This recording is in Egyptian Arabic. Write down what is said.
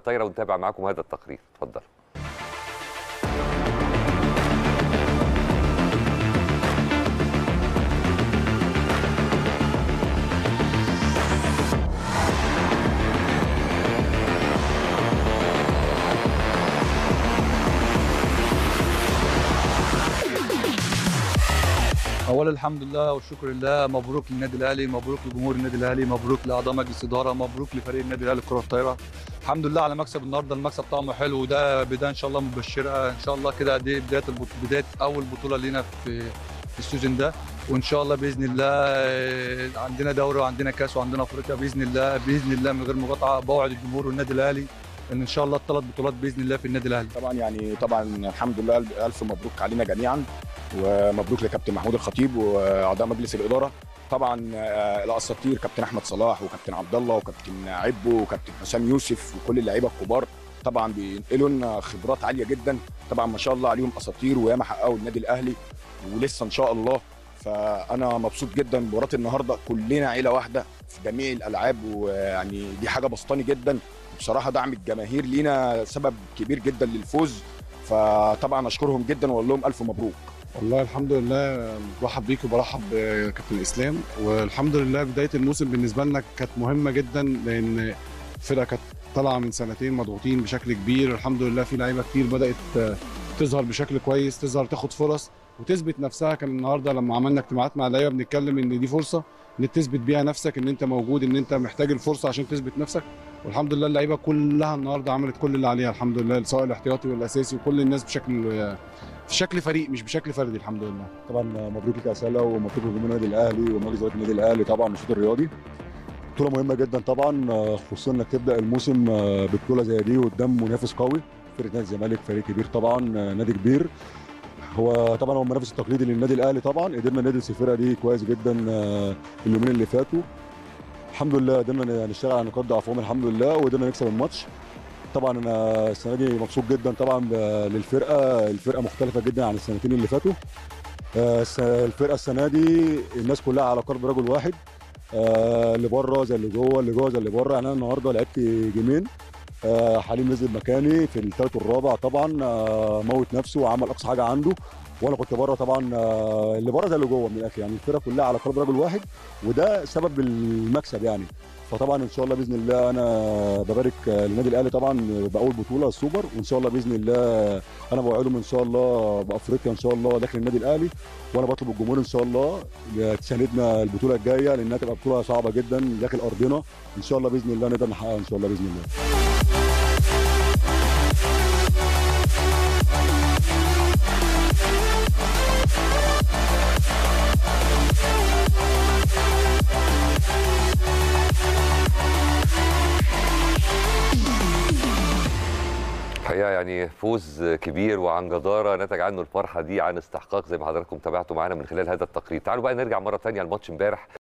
الطايره ونتابع معاكم هذا التقرير اتفضل اولا الحمد لله والشكر لله مبروك للنادي الاهلي مبروك لجمهور النادي الاهلي مبروك لاعضاء مجلس اداره مبروك لفريق النادي الاهلي لكره الطايره الحمد لله على مكسب النهارده المكسب طعمه حلو وده بدايه ان شاء الله مبشره ان شاء الله كده دي بدايه البط... بدايه اول بطوله لينا في في السيزون ده وان شاء الله باذن الله آه، عندنا دوري وعندنا كاس وعندنا افريقيا باذن الله باذن الله من غير مقاطعه بوعد الجمهور والنادي الاهلي ان ان شاء الله الثلاث بطولات باذن الله في النادي الاهلي طبعا يعني طبعا الحمد لله الف مبروك علينا جميعا ومبروك لكابتن محمود الخطيب واعضاء مجلس الاداره طبعا آه، الاساطير كابتن احمد صلاح وكابتن عبد الله وكابتن عبو وكابتن حسام يوسف وكل اللعيبه الكبار طبعا بينقلوا لنا خبرات عاليه جدا طبعا ما شاء الله عليهم اساطير وياما حققوا النادي الاهلي ولسه ان شاء الله فانا مبسوط جدا بمباراه النهارده كلنا عيله واحده في جميع الالعاب ويعني دي حاجه بسطاني جدا بصراحه دعم الجماهير لينا سبب كبير جدا للفوز فطبعا اشكرهم جدا واقول لهم الف مبروك والله الحمد لله برحب بيك وبرحب بكابتن اسلام والحمد لله بدايه الموسم بالنسبه لنا كانت مهمه جدا لان الفرقه كانت طالعه من سنتين مضغوطين بشكل كبير الحمد لله في لعيبه كتير بدات تظهر بشكل كويس تظهر تاخد فرص وتثبت نفسها كان النهارده لما عملنا اجتماعات مع اللعيبه بنتكلم ان دي فرصه ان تثبت بيها نفسك ان انت موجود ان انت محتاج الفرصه عشان تثبت نفسك والحمد لله اللعيبه كلها النهارده عملت كل اللي عليها الحمد لله سواء الاحتياطي والاساسي وكل الناس بشكل في شكل فريق مش بشكل فردي الحمد لله طبعا مبروك لك يا سلا ومبروك لجمهور النادي الاهلي ومجلس اداره النادي الاهلي طبعا النشاط الرياضي بطوله مهمه جدا طبعا خصوصا انك تبدا الموسم ببطوله زي دي قدام منافس قوي فرقه نادي الزمالك فريق كبير طبعا نادي كبير هو طبعا هو المنافس التقليدي للنادي الاهلي طبعا قدرنا ندرس الفرقه دي كويس جدا اليومين اللي فاتوا الحمد لله قدرنا نشتغل على نقاط ضعفهم الحمد لله وقدرنا نكسب الماتش طبعا انا السنه دي مبسوط جدا طبعا للفرقه الفرقه مختلفه جدا عن السنتين اللي فاتوا الفرقه السنه دي الناس كلها على قلب رجل واحد اللي بره زي اللي جوه اللي جوه زي اللي بره يعني انا النهارده لعبت جيمين حليم نزل مكاني في الثالث والرابع طبعا موت نفسه وعمل اقصى حاجه عنده وانا كنت بره طبعا اللي بره زي اللي جوه من الاخر يعني الفرقه كلها على قلب رجل واحد وده سبب المكسب يعني فطبعا ان شاء الله باذن الله انا ببارك للنادي الاهلي طبعا باول بطوله السوبر وان شاء الله باذن الله انا بوعدهم ان شاء الله بافريقيا ان شاء الله داخل النادي الاهلي وانا بطلب الجمهور ان شاء الله تساندنا البطوله الجايه لانها تبقى بطوله صعبه جدا داخل ارضنا ان شاء الله باذن الله نقدر نحققها ان شاء الله باذن الله الحقيقه يعني فوز كبير وعن جداره نتج عنه الفرحه دي عن استحقاق زي ما حضراتكم تابعتوا معانا من خلال هذا التقرير تعالوا بقى نرجع مره ثانيه لماتش امبارح